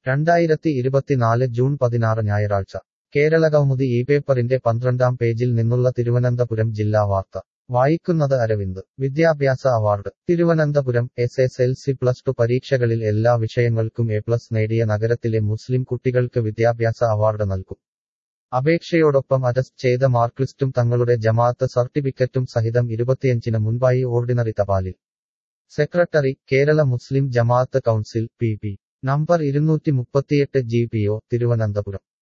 രണ്ടായിരത്തി ഇരുപത്തിനാല് ജൂൺ പതിനാറ് ഞായറാഴ്ച കേരളകൗമുദി ഈ പേപ്പറിന്റെ പന്ത്രണ്ടാം പേജിൽ നിന്നുള്ള തിരുവനന്തപുരം ജില്ലാ വാർത്ത വായിക്കുന്നത് അരവിന്ദ് വിദ്യാഭ്യാസ award Thiruvananthapuram S S L C plus two പരീക്ഷകളിൽ എല്ലാ വിഷയങ്ങൾക്കും എ പ്ലസ് നേടിയ നഗരത്തിലെ മുസ്ലിം കുട്ടികൾക്ക് വിദ്യാഭ്യാസ അവാർഡ് നൽകും അപേക്ഷയോടൊപ്പം അറ്റസ്റ്റ് ചെയ്ത മാർക്ക് ലിസ്റ്റും തങ്ങളുടെ ജമാഅത്ത് സർട്ടിഫിക്കറ്റും സഹിതം ഇരുപത്തിയഞ്ചിന് മുൻപായി ഓർഡിനറി തപാലിൽ secretary Kerala Muslim Jamaat council P P number ഇരുന്നൂറ്റി മുപ്പത്തിയെട്ട് ജി പി ഒ തിരുവനന്തപുരം